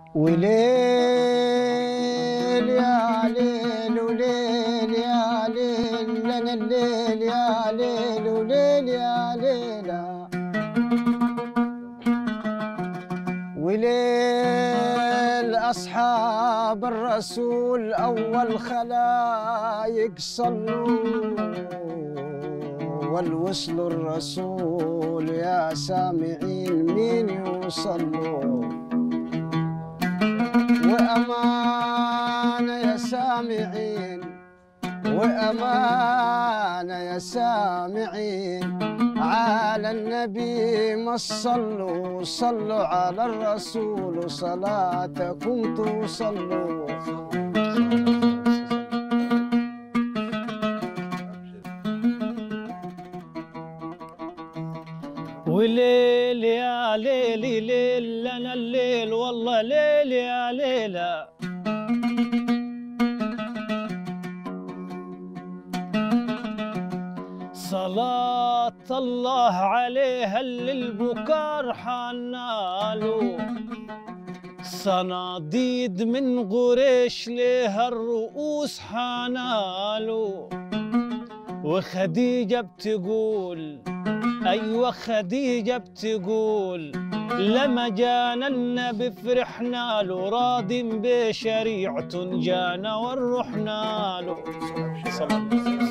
وليل يا ليل وليل يا ليل لنا الليل يا ليل وليل يا ليلة وليل أصحاب الرسول أول خلايق صلوا والوصل الرسول يا سامعين مين يوصلوا وأمانة يا سامعين وأمانة يا سامعين على النبي ما صلوا صلوا على الرسول صلاتكم توصلوا وليل يا ليلي ليل لنا الليل والله ليل يا ليلة صلاة الله عليها اللي البكار حنالو صناديد من قريش ليها الرؤوس حنالو وخديجة بتقول أيوة خديجة بتقول لما جانا النبي فرحنا له راض بشريعة جانا ورحنا له صلى الله عليه وسلم